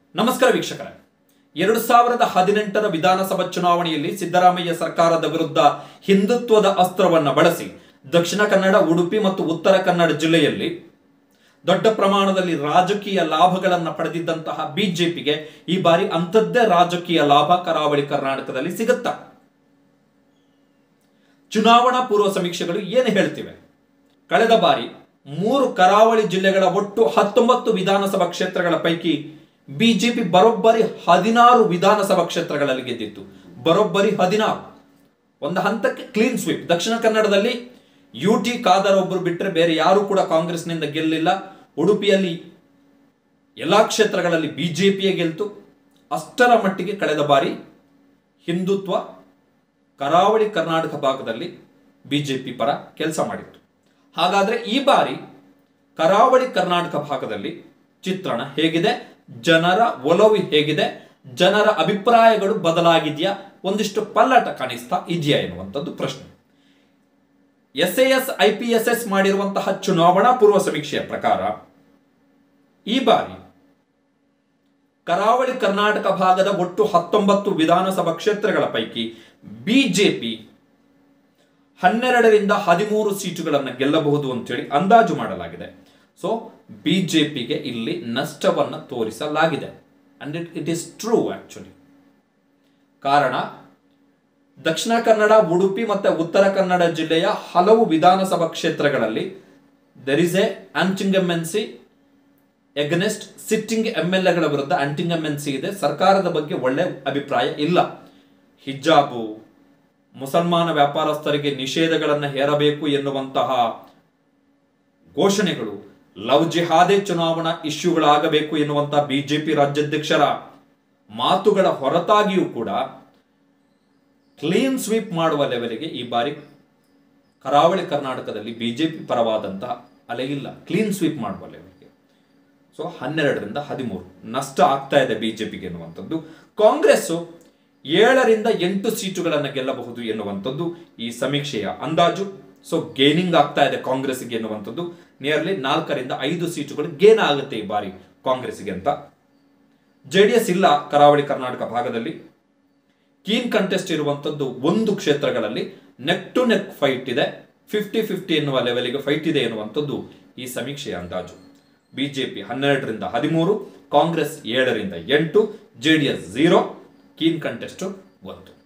ನಮಸ್ಕಾರ ವೀಕ್ಷಕರೇ ಎರಡು ಸಾವಿರದ ಹದಿನೆಂಟರ ವಿಧಾನಸಭಾ ಚುನಾವಣೆಯಲ್ಲಿ ಸಿದ್ದರಾಮಯ್ಯ ಸರ್ಕಾರದ ವಿರುದ್ಧ ಹಿಂದುತ್ವದ ಅಸ್ತ್ರವನ್ನ ಬಳಸಿ ದಕ್ಷಿಣ ಕನ್ನಡ ಉಡುಪಿ ಮತ್ತು ಉತ್ತರ ಕನ್ನಡ ಜಿಲ್ಲೆಯಲ್ಲಿ ದೊಡ್ಡ ಪ್ರಮಾಣದಲ್ಲಿ ರಾಜಕೀಯ ಲಾಭಗಳನ್ನು ಪಡೆದಿದ್ದಂತಹ ಬಿಜೆಪಿಗೆ ಈ ಬಾರಿ ಅಂಥದ್ದೇ ರಾಜಕೀಯ ಲಾಭ ಕರಾವಳಿ ಕರ್ನಾಟಕದಲ್ಲಿ ಸಿಗುತ್ತಾ ಚುನಾವಣಾ ಪೂರ್ವ ಸಮೀಕ್ಷೆಗಳು ಏನು ಹೇಳ್ತಿವೆ ಕಳೆದ ಬಾರಿ ಮೂರು ಕರಾವಳಿ ಜಿಲ್ಲೆಗಳ ಒಟ್ಟು ಹತ್ತೊಂಬತ್ತು ವಿಧಾನಸಭಾ ಕ್ಷೇತ್ರಗಳ ಪೈಕಿ ಬಿಜೆಪಿ ಬರೋಬ್ಬರಿ ಹದಿನಾರು ವಿಧಾನಸಭಾ ಕ್ಷೇತ್ರಗಳಲ್ಲಿ ಗೆದ್ದಿತ್ತು ಬರೋಬ್ಬರಿ ಹದಿನಾರು ಒಂದು ಹಂತಕ್ಕೆ ಕ್ಲೀನ್ ಸ್ವೀಪ್ ದಕ್ಷಿಣ ಕನ್ನಡದಲ್ಲಿ ಯು ಟಿ ಖಾದರ್ ಒಬ್ಬರು ಬಿಟ್ಟರೆ ಬೇರೆ ಯಾರು ಕೂಡ ಕಾಂಗ್ರೆಸ್ನಿಂದ ಗೆಲ್ಲಿಲ್ಲ ಉಡುಪಿಯಲ್ಲಿ ಎಲ್ಲಾ ಕ್ಷೇತ್ರಗಳಲ್ಲಿ ಬಿಜೆಪಿಯೇ ಗೆಲ್ತು ಅಷ್ಟರ ಮಟ್ಟಿಗೆ ಕಳೆದ ಬಾರಿ ಹಿಂದುತ್ವ ಕರಾವಳಿ ಕರ್ನಾಟಕ ಭಾಗದಲ್ಲಿ ಬಿಜೆಪಿ ಪರ ಕೆಲಸ ಮಾಡಿತ್ತು ಹಾಗಾದ್ರೆ ಈ ಬಾರಿ ಕರಾವಳಿ ಕರ್ನಾಟಕ ಭಾಗದಲ್ಲಿ ಚಿತ್ರಣ ಹೇಗಿದೆ ಜನರ ಒಲವು ಹೇಗಿದೆ ಜನರ ಅಭಿಪ್ರಾಯಗಳು ಬದಲಾಗಿದೆಯಾ ಒಂದಿಷ್ಟು ಪಲ್ಲಟ ಕಾಣಿಸ್ತಾ ಇದೆಯಾ ಎನ್ನುವಂಥದ್ದು ಪ್ರಶ್ನೆ S A S I P S S ಮಾಡಿರುವಂತಹ ಚುನಾವಣಾ ಪೂರ್ವ ಸಮೀಕ್ಷೆಯ ಪ್ರಕಾರ ಈ ಬಾರಿ ಕರಾವಳಿ ಕರ್ನಾಟಕ ಭಾಗದ ಒಟ್ಟು ಹತ್ತೊಂಬತ್ತು ವಿಧಾನಸಭಾ ಕ್ಷೇತ್ರಗಳ ಪೈಕಿ ಬಿಜೆಪಿ ಹನ್ನೆರಡರಿಂದ ಹದಿಮೂರು ಸೀಟುಗಳನ್ನು ಗೆಲ್ಲಬಹುದು ಅಂತೇಳಿ ಅಂದಾಜು ಮಾಡಲಾಗಿದೆ ಸೊ ಬಿಜೆಪಿಗೆ ಇಲ್ಲಿ ನಷ್ಟವನ್ನು ತೋರಿಸಲಾಗಿದೆ and it it is true actually ಕಾರಣ ದಕ್ಷಿಣ ಕನ್ನಡ ಉಡುಪಿ ಮತ್ತು ಉತ್ತರ ಕನ್ನಡ ಜಿಲ್ಲೆಯ ಹಲವು ವಿಧಾನಸಭಾ ಕ್ಷೇತ್ರಗಳಲ್ಲಿ there is a anti incumbency against sitting M L ಎಗಳ ವಿರುದ್ಧ ಆಂಟಿಂಗಮೆನ್ಸಿ ಇದೆ ಸರ್ಕಾರದ ಬಗ್ಗೆ ಒಳ್ಳೆ ಅಭಿಪ್ರಾಯ ಇಲ್ಲ ಹಿಜಾಬು ಮುಸಲ್ಮಾನ ವ್ಯಾಪಾರಸ್ಥರಿಗೆ ನಿಷೇಧಗಳನ್ನು ಹೇರಬೇಕು ಎನ್ನುವಂತಹ ಘೋಷಣೆಗಳು ಲವ್ ಜಿಹಾದೆ ಚುನಾವಣಾ ಇಶ್ಯೂಗಳಾಗಬೇಕು ಎನ್ನುವಂತಹ ಬಿಜೆಪಿ ರಾಜ್ಯಾಧ್ಯಕ್ಷರ ಮಾತುಗಳ ಹೊರತಾಗಿಯೂ ಕೂಡ ಕ್ಲೀನ್ ಸ್ವೀಪ್ ಮಾಡುವ ಲೆವೆಲ್ಗೆ ಈ ಬಾರಿ ಕರಾವಳಿ ಕರ್ನಾಟಕದಲ್ಲಿ ಬಿಜೆಪಿ ಪರವಾದಂತಹ ಅಲೆ ಇಲ್ಲ ಕ್ಲೀನ್ ಸ್ವೀಪ್ ಮಾಡುವ ಲೆವೆಲ್ಗೆ ಸೊ ಹನ್ನೆರಡರಿಂದ ಹದಿಮೂರು ನಷ್ಟ ಆಗ್ತಾ ಇದೆ ಬಿಜೆಪಿಗೆ ಎನ್ನುವಂಥದ್ದು ಕಾಂಗ್ರೆಸ್ ಏಳರಿಂದ ಎಂಟು ಸೀಟುಗಳನ್ನು ಗೆಲ್ಲಬಹುದು ಎನ್ನುವಂಥದ್ದು ಈ ಸಮೀಕ್ಷೆಯ ಅಂದಾಜು ಸೊ ಗೇನಿಂಗ್ ಆಗ್ತಾ ಇದೆ ಕಾಂಗ್ರೆಸ್ಗೆ ಎನ್ನುವಂಥದ್ದು ನಿಯರ್ಲಿ ನಾಲ್ಕರಿಂದ ಐದು ಸೀಟುಗಳು ಗೇನ್ ಆಗುತ್ತೆ ಈ ಬಾರಿ ಕಾಂಗ್ರೆಸ್ಗೆ ಅಂತ ಜೆ ಡಿ ಎಸ್ ಇಲ್ಲ ಕರಾವಳಿ ಕರ್ನಾಟಕ ಭಾಗದಲ್ಲಿ ಕೀನ್ ಕಂಟೆಸ್ಟ್ ಇರುವಂತದ್ದು ಒಂದು ಕ್ಷೇತ್ರಗಳಲ್ಲಿ ನೆಕ್ ಟು ನೆಕ್ ಫೈಟ್ ಇದೆ ಫಿಫ್ಟಿ ಫಿಫ್ಟಿ ಎನ್ನುವ ಲೆವೆಲ್ಗೆ ಫೈಟ್ ಇದೆ ಎನ್ನುವಂಥದ್ದು ಈ ಸಮೀಕ್ಷೆಯ ಅಂದಾಜು ಬಿಜೆಪಿ ಹನ್ನೆರಡರಿಂದ ಹದಿಮೂರು ಕಾಂಗ್ರೆಸ್ ಏಳರಿಂದ ಎಂಟು J D S zero keen contest ಒಂದು